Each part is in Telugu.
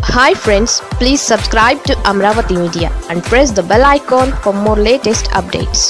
hi friends please subscribe to Amaravati media and press the bell icon for more latest updates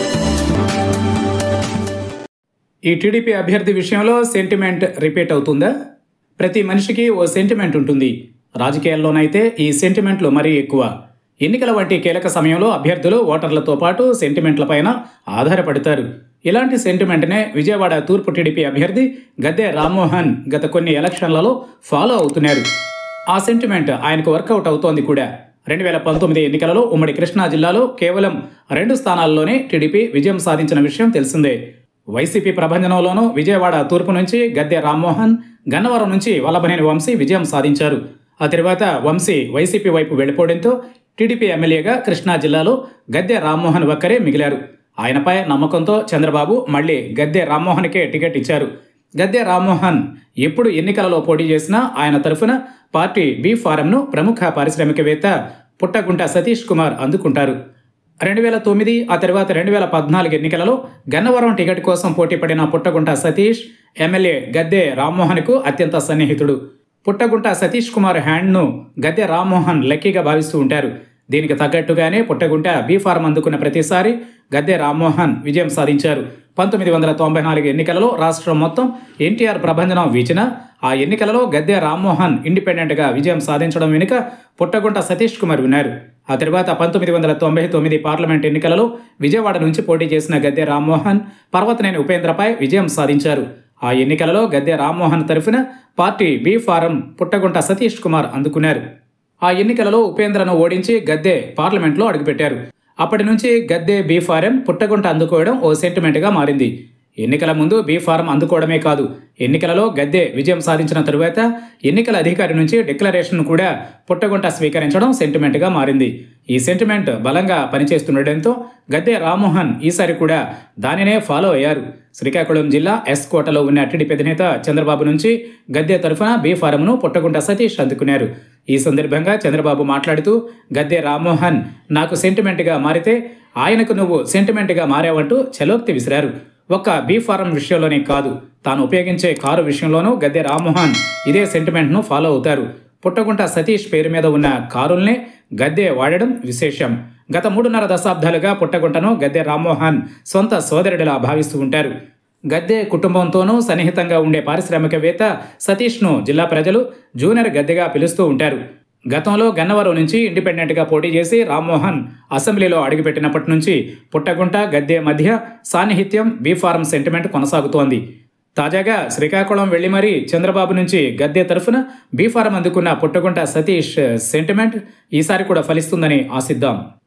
ఈ టీడీపీ అభ్యర్థి విషయంలో సెంటిమెంట్ రిపీట్ అవుతుందా ప్రతి మనిషికి ఓ సెంటిమెంట్ ఉంటుంది రాజకీయాల్లోనైతే ఈ సెంటిమెంట్లు మరీ ఎక్కువ ఎన్నికల వంటి కీలక సమయంలో అభ్యర్థులు ఓటర్లతో పాటు సెంటిమెంట్లపైన ఆధారపడతారు ఇలాంటి సెంటిమెంట్నే విజయవాడ తూర్పు టీడీపీ అభ్యర్థి గద్దె రామ్మోహన్ గత కొన్ని ఎలక్షన్లలో ఫాలో అవుతున్నారు ఆ సెంటిమెంట్ ఆయనకు వర్కౌట్ అవుతోంది కూడా రెండు వేల పంతొమ్మిది ఎన్నికలలో ఉమ్మడి కృష్ణా జిల్లాలో కేవలం రెండు స్థానాల్లోనే టీడీపీ విజయం సాధించిన విషయం తెలిసిందే వైసీపీ ప్రభంజనంలోనూ విజయవాడ తూర్పు నుంచి గద్దె రామ్మోహన్ గన్నవరం నుంచి వల్లభనేని వంశీ విజయం సాధించారు ఆ తర్వాత వంశీ వైసీపీ వైపు వెళ్ళిపోవడంతో టీడీపీ ఎమ్మెల్యేగా కృష్ణా జిల్లాలో గద్దె రామ్మోహన్ ఒక్కరే మిగిలారు ఆయనపై నమ్మకంతో చంద్రబాబు మళ్ళీ గద్దె రామ్మోహన్కే టికెట్ ఇచ్చారు గద్దె రామ్మోహన్ ఎప్పుడు ఎన్నికలలో పోటీ చేసినా ఆయన తరఫున పార్టీ బి ఫారంను ప్రముఖ పారిశ్రామికవేత్త పుట్టగుంట సతీష్ కుమార్ అందుకుంటారు రెండు వేల తొమ్మిది ఆ తర్వాత రెండు వేల పద్నాలుగు ఎన్నికలలో గన్నవరం టికెట్ కోసం పోటీపడిన పుట్టగుంట సతీష్ ఎమ్మెల్యే గద్దె రామ్మోహన్కు అత్యంత సన్నిహితుడు పుట్టగుంట సతీష్ కుమార్ హ్యాండ్ను గద్దె రామ్మోహన్ లక్కీగా భావిస్తూ ఉంటారు దీనికి తగ్గట్టుగానే పుట్టగుంట బీ ఫారం అందుకున్న ప్రతిసారి గద్దె రామ్మోహన్ విజయం సాధించారు పంతొమ్మిది వందల తొంభై నాలుగు ఎన్నికలలో రాష్ట్రం మొత్తం ఎన్టీఆర్ ప్రభంజనం వీచిన ఆ ఎన్నికలలో గద్దె రామ్మోహన్ ఇండిపెండెంట్గా విజయం సాధించడం వెనుక పుట్టగుంట సతీష్ కుమార్ ఉన్నారు ఆ తర్వాత పంతొమ్మిది వందల తొంభై తొమ్మిది పార్లమెంట్ ఎన్నికలలో విజయవాడ నుంచి పోటీ చేసిన గద్దె రామ్మోహన్ పర్వతనేని ఉపేంద్రపై విజయం సాధించారు ఆ ఎన్నికలలో గద్దె రామ్మోహన్ తరఫున party B form Puttagunta Satish Kumar అందుకున్నారు ఆ ఎన్నికలలో ఉపేంద్రను ఓడించి గద్దె పార్లమెంట్లో అడుగుపెట్టారు అప్పటి నుంచి గద్దె బీ ఫారం పుట్టగుంట అందుకోవడం ఓ సెంటిమెంట్గా మారింది ఎన్నికల ముందు బీ ఫారం అందుకోవడమే కాదు ఎన్నికలలో గద్దె విజయం సాధించిన తరువాత ఎన్నికల అధికారి నుంచి డిక్లరేషన్ కూడా పుట్టగుంట స్వీకరించడం సెంటిమెంట్గా మారింది ఈ సెంటిమెంట్ బలంగా పనిచేస్తుండటంతో గద్దె రామ్మోహన్ ఈసారి కూడా దానినే ఫాలో అయ్యారు శ్రీకాకుళం జిల్లా ఎస్ కోటలో ఉన్న టీడీపీ అధినేత చంద్రబాబు నుంచి గద్దె తరఫున బీ ఫారంను పుట్టగుంట సతీష్ అందుకున్నారు ఈ సందర్భంగా చంద్రబాబు మాట్లాడుతూ గద్దె రామ్మోహన్ నాకు సెంటిమెంట్గా మారితే ఆయనకు నువ్వు సెంటిమెంట్గా మారావంటూ చలోక్తి విసిరారు ఒక్క బీ ఫారం విషయంలోనే కాదు తాను ఉపయోగించే కారు విషయంలోనూ గద్దె రామ్మోహన్ ఇదే సెంటిమెంట్ను ఫాలో అవుతారు పుట్టగుంట సతీష్ పేరు మీద ఉన్న కారుల్నే గద్దె వాడడం విశేషం గత మూడున్నర దశాబ్దాలుగా పుట్టగుంటను గద్దె రామ్మోహన్ సొంత సోదరుడిలా భావిస్తూ ఉంటారు గద్దె కుటుంబంతోనూ సన్నిహితంగా ఉండే పారిశ్రామికవేత్త సతీష్ను జిల్లా ప్రజలు జూనియర్ గద్దెగా పిలుస్తూ ఉంటారు గతంలో గన్నవరం నుంచి ఇండిపెండెంట్గా పోటీ చేసి రామ్మోహన్ అసెంబ్లీలో అడుగుపెట్టినప్పటి నుంచి పుట్టగుంట గద్దె మధ్య సాన్నిహిత్యం బీ ఫారం సెంటిమెంట్ కొనసాగుతోంది తాజాగా శ్రీకాకుళం వెళ్లి మరీ చంద్రబాబు నుంచి గద్దె తరఫున బీ ఫారం అందుకున్న పుట్టగుంట సతీష్ సెంటిమెంట్ ఈసారి కూడా ఫలిస్తుందని ఆశిద్దాం